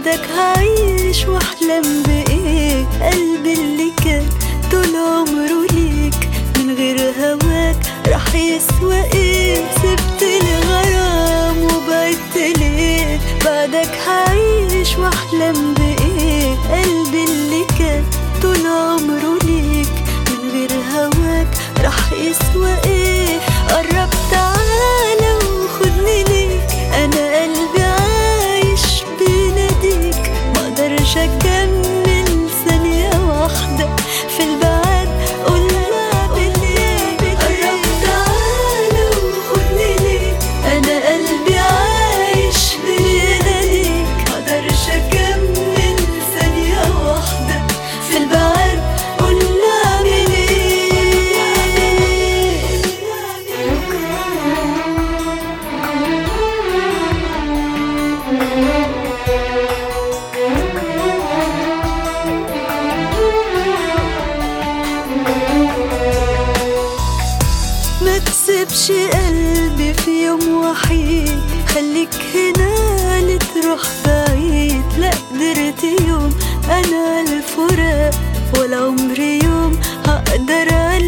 بعدك هعيش واحلم بايه قلبي اللي كان طول عمره ليك من غير هواك راح يسوى ايه سبت الغرام وبعدت ليه بعدك هعيش واحلم بايه قلبي اللي كان طول عمره ليك من غير هواك راح يسوى ايه قرب تعالى وخدني ليك انا قلبي عايش بيناديك مقدرش اكمل ثانية واحدة في البعد قول قرب تعالى وخدني ليك انا قلبي عايش بيناديك مقدرش اكمل ثانية واحدة في البعد قول اعمل ما تسيبش قلبي في يوم وحيد خليك هنا لتروح بعيد لا قدرت يوم انا الفراق ولا عمري يوم هقدر عليك